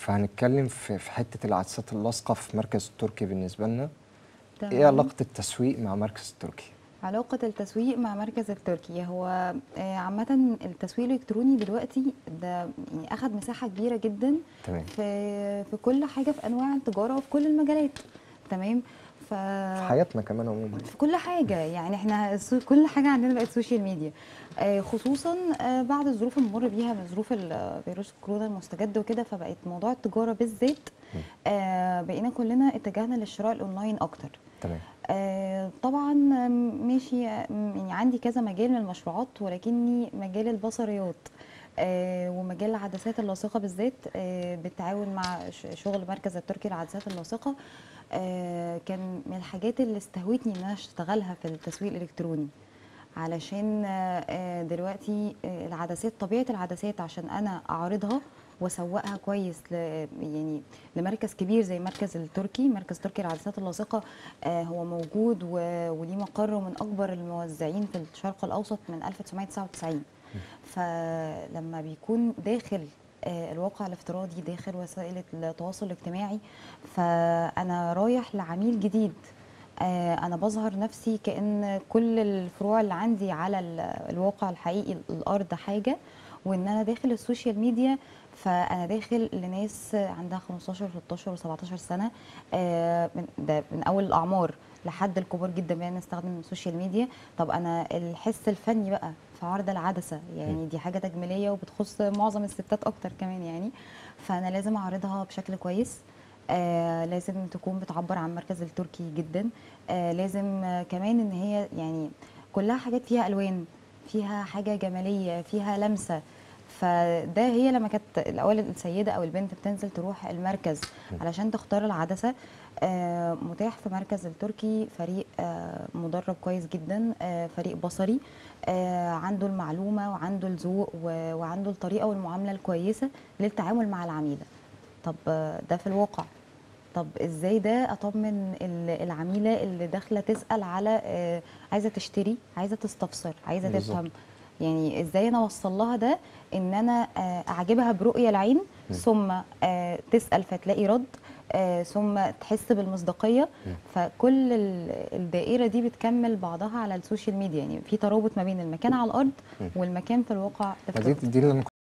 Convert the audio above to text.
فهنتكلم في في حته العدسات اللاصقه في مركز التركي بالنسبه لنا ايه تمام. علاقه التسويق مع مركز التركي علاقة التسويق مع مركز التركي هو آه، عامة التسويق الإلكتروني دلوقتي ده يعني أخد مساحة كبيرة جدا تمام في في كل حاجة في أنواع التجارة وفي كل المجالات تمام ف في حياتنا كمان عموما في كل حاجة يعني احنا السو- كل حاجة عندنا بقت سوشيال ميديا آه، خصوصا آه، بعد الظروف اللي بنمر بيها من ظروف ال- فيروس كورونا المستجد وكده فبقت موضوع التجارة بالذات آه، بقينا كلنا اتجهنا للشراء الأونلاين أكتر تمام آه، طبعا آم، ماشي آم، يعني عندي كذا مجال من المشروعات ولكني مجال البصريات آه، ومجال العدسات اللاصقه بالذات آه، بالتعاون مع ش- شغل مركز التركي للعدسات اللاصقه آه، كان من الحاجات اللي استهوتني ان انا اشتغلها في التسويق الالكتروني علشان آه، آه، دلوقتي آه، العدسات طبيعه العدسات عشان انا اعرضها واسوقها كويس ل يعني لمركز كبير زي مركز التركي مركز تركي للعدسات اللاصقه آه، هو موجود و- وليه مقر من اكبر الموزعين في الشرق الاوسط من 1999 فلما بيكون داخل آه، الواقع الافتراضي داخل وسائل التواصل الاجتماعي فانا رايح لعميل جديد آه، انا بظهر نفسي كان كل الفروع اللي عندي على ال- الواقع الحقيقي الارض حاجه وان انا داخل السوشيال ميديا فانا داخل لناس عندها 15 16 و17 سنه آه، من ده من اول الاعمار لحد الكبار جدا بقينا نستخدم السوشيال ميديا طب انا الحس الفني بقى في عرض العدسه يعني دي حاجه تجميليه وبتخص معظم الستات اكتر كمان يعني فانا لازم اعرضها بشكل كويس آه لازم تكون بتعبر عن مركز التركي جدا آه لازم آه كمان ان هي يعني كلها حاجات فيها الوان فيها حاجه جماليه فيها لمسه فده هي لما كانت الاول السيده او البنت بتنزل تروح المركز علشان تختار العدسه آه، متاح في مركز التركي فريق آه، مدرب كويس جدا آه، فريق بصري آه، عنده المعلومه وعنده الذوق و- وعنده الطريقه والمعامله الكويسه للتعامل مع العميله طب آه، ده في الواقع طب ازاي ده اطمن ال- العميله اللي داخله تسال على آه، عايزه تشتري عايزه تستفسر عايزه بالظبط. تفهم يعني ازاي انا اوصل لها ده ان انا آه، اعجبها برؤيه العين ثم آه، تسال فتلاقي رد آه، ثم تحس بالمصداقيه فكل ال- الدائره دي بتكمل بعضها على السوشيال ميديا يعني في ترابط ما بين المكان على الارض والمكان في الواقع دي دي اللي أنا